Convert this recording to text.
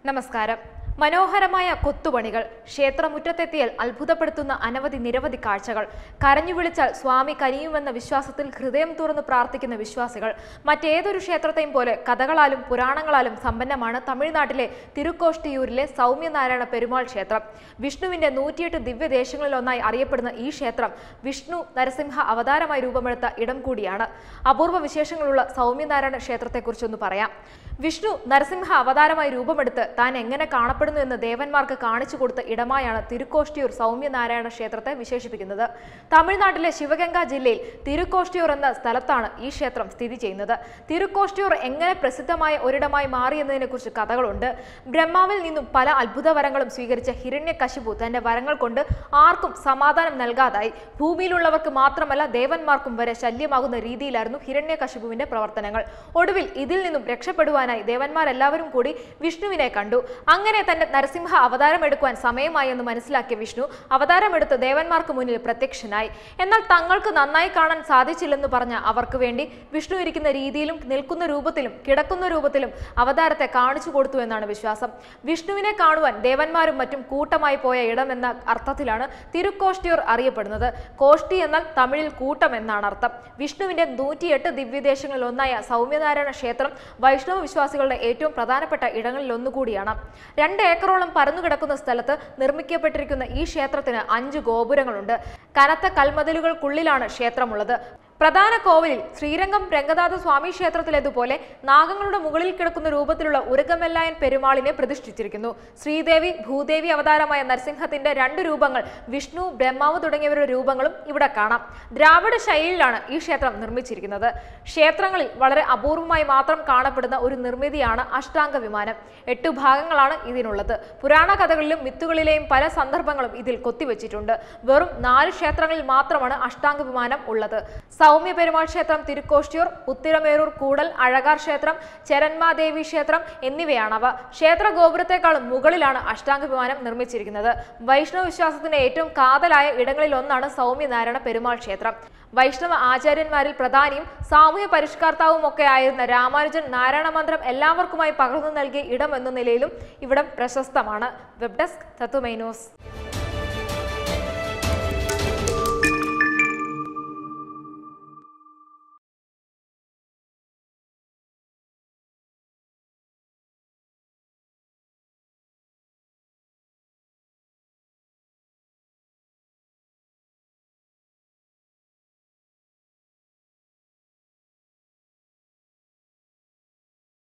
നമസ്കാരം മനോഹരമായ കൊത്തുപണികൾ ക്ഷേത്രമുറ്റത്തെത്തിയാൽ അത്ഭുതപ്പെടുത്തുന്ന അനവധി നിരവധി കാഴ്ചകൾ കരഞ്ഞു വിളിച്ചാൽ സ്വാമി കനിയുമെന്ന വിശ്വാസത്തിൽ ഹൃദയം തുറന്ന് പ്രാർത്ഥിക്കുന്ന വിശ്വാസികൾ മറ്റേതൊരു ക്ഷേത്രത്തെയും പോലെ കഥകളാലും പുരാണങ്ങളാലും സമ്പന്നമാണ് തമിഴ്നാട്ടിലെ തിരുക്കോഷ്ടിയൂരിലെ സൗമ്യനാരായണ പെരുമാൾ ക്ഷേത്രം വിഷ്ണുവിന്റെ നൂറ്റിയെട്ട് ദിവ്യദേശങ്ങളിലൊന്നായി അറിയപ്പെടുന്ന ഈ ക്ഷേത്രം വിഷ്ണു നരസിംഹ അവതാരമായി രൂപമെടുത്ത ഇടം കൂടിയാണ് അപൂർവ വിശേഷങ്ങളുള്ള സൗമ്യനാരായണ ക്ഷേത്രത്തെക്കുറിച്ചൊന്ന് പറയാം വിഷ്ണു നരസിംഹ അവതാരമായി രൂപമെടുത്ത് താൻ എങ്ങനെ കാണപ്പെടുന്നു എന്ന് ദേവന്മാർക്ക് കാണിച്ചു കൊടുത്ത ഇടമായാണ് തിരുക്കോഷ്ടിയൂർ സൗമ്യനാരായണ ക്ഷേത്രത്തെ വിശേഷിപ്പിക്കുന്നത് തമിഴ്നാട്ടിലെ ശിവഗംഗ ജില്ലയിൽ തിരുക്കോഷ്ടിയൂർ എന്ന സ്ഥലത്താണ് ഈ ക്ഷേത്രം സ്ഥിതി ചെയ്യുന്നത് തിരുക്കോഷ്ടിയൂർ എങ്ങനെ പ്രസിദ്ധമായ ഒരിടമായി മാറിയെന്നതിനെ കുറിച്ച് കഥകളുണ്ട് ബ്രഹ്മാവിൽ നിന്നും പല അത്ഭുത വരങ്ങളും സ്വീകരിച്ച ഹിരണ്യകശിപു തന്റെ വരങ്ങൾ കൊണ്ട് ആർക്കും സമാധാനം നൽകാതായി ഭൂമിയിലുള്ളവർക്ക് മാത്രമല്ല ദേവന്മാർക്കും വരെ ശല്യമാകുന്ന രീതിയിലായിരുന്നു ഹിരണ്യകശിപുവിന്റെ പ്രവർത്തനങ്ങൾ ഒടുവിൽ ഇതിൽ നിന്നും രക്ഷപ്പെടുവാനായി ദേവന്മാരെല്ലാവരും കൂടി വിഷ്ണുവിനെ കണ്ടു അങ്ങനെ തന്റെ നരസിംഹ അവതാരം എടുക്കുവാൻ സമയമായി എന്ന് മനസ്സിലാക്കിയ വിഷ്ണു അവതാരമെടുത്ത് ദേവന്മാർക്ക് മുന്നിൽ പ്രത്യക്ഷനായി എന്നാൽ തങ്ങൾക്ക് നന്നായി കാണാൻ സാധിച്ചില്ലെന്ന് പറഞ്ഞ അവർക്ക് വേണ്ടി വിഷ്ണു ഇരിക്കുന്ന രീതിയിലും നിൽക്കുന്ന രൂപത്തിലും കിടക്കുന്ന രൂപത്തിലും അവതാരത്തെ കാണിച്ചു കൊടുത്തു എന്നാണ് വിശ്വാസം വിഷ്ണുവിനെ കാണുവാൻ ദേവന്മാരും മറ്റും കൂട്ടമായി പോയ ഇടം എന്ന അർത്ഥത്തിലാണ് തിരുക്കോഷ്ടിയൂർ അറിയപ്പെടുന്നത് കോഷ്ടി എന്നാൽ തമിഴിൽ കൂട്ടം എന്നാണ് അർത്ഥം വിഷ്ണുവിന്റെ നൂറ്റിയെട്ട് ദിവ്യദേശങ്ങളിൽ ഒന്നായ സൗമ്യനാരായണ ക്ഷേത്രം വൈഷ്ണവ വിശ്വാസികളുടെ ഏറ്റവും പ്രധാനപ്പെട്ട ഇടങ്ങളിൽ ഒന്നുകൂടിയാണ് രണ്ട് ഏക്കറോളം പരന്നുകിടക്കുന്ന സ്ഥലത്ത് നിർമ്മിക്കപ്പെട്ടിരിക്കുന്ന ഈ ക്ഷേത്രത്തിന് അഞ്ച് ഗോപുരങ്ങളുണ്ട് കനത്ത കൽമതിലുകൾക്കുള്ളിലാണ് ക്ഷേത്രമുള്ളത് പ്രധാന കോവിലിൽ ശ്രീരംഗം രംഗനാഥ സ്വാമി ക്ഷേത്രത്തിലേതുപോലെ നാഗങ്ങളുടെ മുകളിൽ കിടക്കുന്ന രൂപത്തിലുള്ള ഉരകമെല്ലായൻ പെരുമാളിനെ പ്രതിഷ്ഠിച്ചിരിക്കുന്നു ശ്രീദേവി ഭൂദേവി അവതാരമായ നരസിംഹത്തിന്റെ രണ്ട് രൂപങ്ങൾ വിഷ്ണു ബ്രഹ്മാവ് തുടങ്ങിയവരുടെ രൂപങ്ങളും ഇവിടെ കാണാം ദ്രാവിഡ ശൈലിയിലാണ് ഈ ക്ഷേത്രം നിർമ്മിച്ചിരിക്കുന്നത് ക്ഷേത്രങ്ങളിൽ വളരെ അപൂർവമായി മാത്രം കാണപ്പെടുന്ന ഒരു നിർമ്മിതിയാണ് അഷ്ടാംഗ വിമാനം എട്ടു ഭാഗങ്ങളാണ് ഇതിനുള്ളത് പുരാണ കഥകളിലും മിത്തുകളിലെയും പല സന്ദർഭങ്ങളും ഇതിൽ കൊത്തിവെച്ചിട്ടുണ്ട് വെറും നാല് ക്ഷേത്രങ്ങളിൽ മാത്രമാണ് അഷ്ടാംഗ വിമാനം ഉള്ളത് സൗമ്യ പെരുമാൾ ക്ഷേത്രം തിരുക്കോഷ്ടിയൂർ ഉത്തിരമേരൂർ കൂടൽ അഴകാർ ക്ഷേത്രം ചരന്മാദേവി ക്ഷേത്രം എന്നിവയാണവ ക്ഷേത്ര ഗോപുരത്തെക്കാളും മുകളിലാണ് അഷ്ടാംഗ വിമാനം നിർമ്മിച്ചിരിക്കുന്നത് വൈഷ്ണവ വിശ്വാസത്തിന്റെ ഏറ്റവും കാതലായ ഇടങ്ങളിൽ ഒന്നാണ് സൗമ്യനാരായണ പെരുമാൾ ക്ഷേത്രം വൈഷ്ണവ ആചാര്യന്മാരിൽ പ്രധാനിയും സാമൂഹ്യ പരിഷ്കർത്താവും ഒക്കെ ആയിരുന്ന രാമാനുജൻ നാരായണ മന്ത്രം എല്ലാവർക്കുമായി പകർന്നു നൽകിയ ഇടം എന്ന നിലയിലും ഇവിടം പ്രശസ്തമാണ് വെബ് ഡെസ്ക് തത്വമൈ ന്യൂസ്